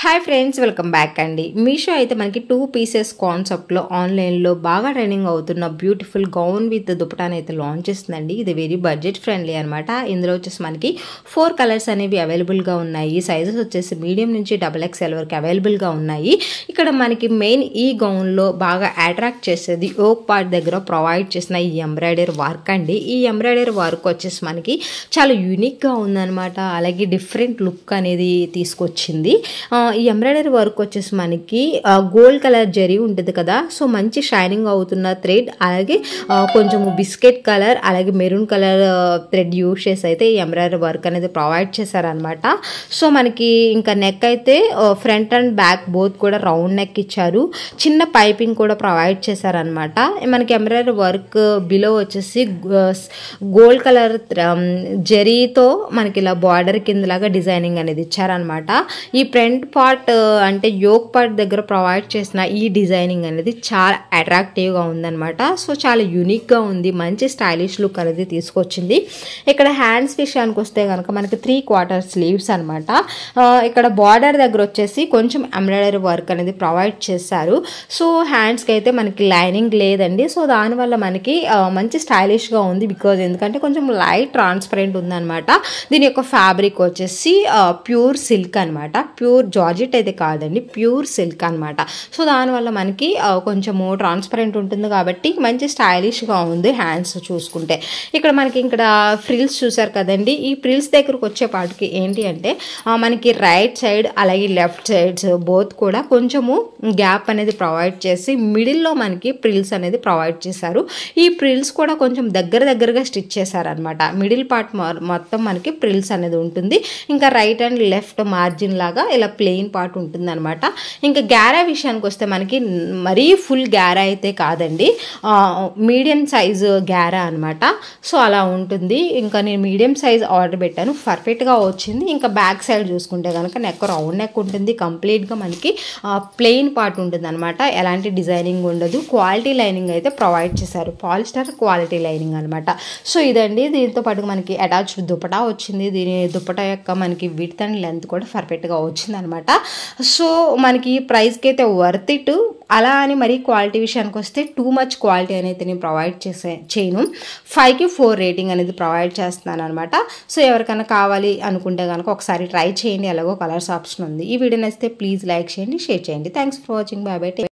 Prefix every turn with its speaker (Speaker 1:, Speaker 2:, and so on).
Speaker 1: hi friends welcome back అండి మీషో అయితే మనకి టూ పీసెస్ కాన్సెప్ట్లో ఆన్లైన్లో బాగా ట్రైనింగ్ అవుతున్న బ్యూటిఫుల్ గౌన్ విత్ దుపటాన్ అయితే లాంచ్ చేస్తుందండి ఇది వెరీ బడ్జెట్ ఫ్రెండ్లీ అనమాట ఇందులో వచ్చేసి మనకి ఫోర్ కలర్స్ అనేవి అవైలబుల్గా ఉన్నాయి సైజెస్ వచ్చేసి మీడియం నుంచి డబల్ ఎక్స్ఎల్ వరకు అవైలబుల్గా ఉన్నాయి ఇక్కడ మనకి మెయిన్ ఈ గౌన్లో బాగా అట్రాక్ట్ చేసేది ఓక్ పార్ట్ దగ్గర ప్రొవైడ్ చేసిన ఈ ఎంబ్రాయిడరీ వర్క్ అండి ఈ ఎంబ్రాయిడరీ వర్క్ వచ్చేసి మనకి చాలా యూనిక్గా ఉందన్నమాట అలాగే డిఫరెంట్ లుక్ అనేది తీసుకొచ్చింది ఆ, ఈ ఎంబ్రాయిడరీ వర్క్ వచ్చేసి మనకి గోల్డ్ కలర్ జరీ ఉంటుంది కదా సో మంచి షైనింగ్ అవుతున్న థ్రెడ్ అలాగే ఆ, కొంచెము బిస్కెట్ కలర్ అలాగే మెరూన్ కలర్ థ్రెడ్ యూస్ చేసి అయితే ఈ ఎంబ్రాయిడరీ వర్క్ అనేది ప్రొవైడ్ చేశారనమాట సో మనకి ఇంకా నెక్ అయితే ఫ్రంట్ అండ్ బ్యాక్ బోత్ కూడా రౌండ్ నెక్ ఇచ్చారు చిన్న పైపింగ్ కూడా ప్రొవైడ్ చేశారనమాట మనకి ఎంబ్రాయిడరీ వర్క్ బిలో వచ్చేసి గోల్డ్ కలర్ జరీతో మనకి ఇలా బార్డర్ కిందలాగా డిజైనింగ్ అనేది ఇచ్చారనమాట ఈ ఫ్రంట్ పార్ట్ అంటే యోక్ పార్ట్ దగ్గర ప్రొవైడ్ చేసిన ఈ డిజైనింగ్ అనేది చాలా అట్రాక్టివ్గా ఉందన్నమాట సో చాలా యూనిక్గా ఉంది మంచి స్టైలిష్ లుక్ అనేది తీసుకొచ్చింది ఇక్కడ హ్యాండ్స్ విషయానికి వస్తే కనుక మనకి త్రీ క్వార్టర్ స్లీవ్స్ అనమాట ఇక్కడ బార్డర్ దగ్గర వచ్చేసి కొంచెం ఎంబ్రాయిడరీ వర్క్ అనేది ప్రొవైడ్ చేశారు సో హ్యాండ్స్కి అయితే మనకి లైనింగ్ లేదండి సో దానివల్ల మనకి ఆ, మంచి స్టైలిష్గా ఉంది బికాజ్ ఎందుకంటే కొంచెం లైట్ ట్రాన్స్పరెంట్ ఉందన్నమాట దీని యొక్క ఫ్యాబ్రిక్ వచ్చేసి ప్యూర్ సిల్క్ అనమాట ప్యూర్ జార్జెట్ అయితే కాదండి ప్యూర్ సిల్క్ అనమాట సో దానివల్ల మనకి ఆ, కొంచెము ట్రాన్స్పరెంట్ ఉంటుంది కాబట్టి మంచి స్టైలిష్గా ఉంది హ్యాండ్స్ చూసుకుంటే ఇక్కడ మనకి ఇక్కడ ఫ్రిల్స్ చూసారు కదండి ఈ ఫ్రిల్స్ దగ్గరకు వచ్చేపాటికి ఏంటి అంటే ఆ, మనకి రైట్ సైడ్ అలాగే లెఫ్ట్ సైడ్స్ బోత్ కూడా కొంచెము గ్యాప్ అనేది ప్రొవైడ్ చేసి మిడిల్లో మనకి ప్రిల్స్ అనేది ప్రొవైడ్ చేశారు ఈ ప్రిల్స్ కూడా కొంచెం దగ్గర దగ్గరగా స్టిచ్ చేశారనమాట మిడిల్ పార్ట్ మొత్తం మనకి ప్రిల్స్ అనేది ఉంటుంది ఇంకా రైట్ అండ్ లెఫ్ట్ మార్జిన్ లాగా ఇలా ప్లెయిన్ పార్ట్ ఉంటుంది అనమాట ఇంకా గ్యారా విషయానికి వస్తే మనకి మరీ ఫుల్ గ్యారా అయితే కాదండి మీడియం సైజు గ్యారా అనమాట సో అలా ఉంటుంది ఇంకా నేను మీడియం సైజ్ ఆర్డర్ పెట్టాను పర్ఫెక్ట్గా వచ్చింది ఇంకా బ్యాక్ సైడ్ చూసుకుంటే కనుక నెక్ రౌండ్ నెక్ ఉంటుంది కంప్లీట్గా మనకి ప్లెయిన్ పార్ట్ ఉంటుంది అనమాట ఎలాంటి డిజైనింగ్ ఉండదు క్వాలిటీ లైనింగ్ అయితే ప్రొవైడ్ చేశారు పాలిస్టర్ క్వాలిటీ లైనింగ్ అనమాట సో ఇదండి దీంతో పాటు మనకి అటాచ్డ్ దుపటా వచ్చింది దీని దుపటా యొక్క మనకి విడ్త్ అండ్ లెంత్ కూడా పర్ఫెక్ట్గా వచ్చింది అనమాట సో మనకి ఈ ప్రైస్కి అయితే వర్త్ ఇట్ అలా అని మరీ క్వాలిటీ విషయానికి వస్తే టూ మచ్ క్వాలిటీ అనేది నేను ప్రొవైడ్ చేసే చేయను ఫైవ్కి ఫోర్ రేటింగ్ అనేది ప్రొవైడ్ చేస్తున్నాను అనమాట సో ఎవరికైనా కావాలి అనుకుంటే కనుక ఒకసారి ట్రై చేయండి ఎలాగో కలర్స్ ఆప్షన్ ఉంది ఈ వీడియో నచ్చితే ప్లీజ్ లైక్ చేయండి షేర్ చేయండి thanks for watching bye by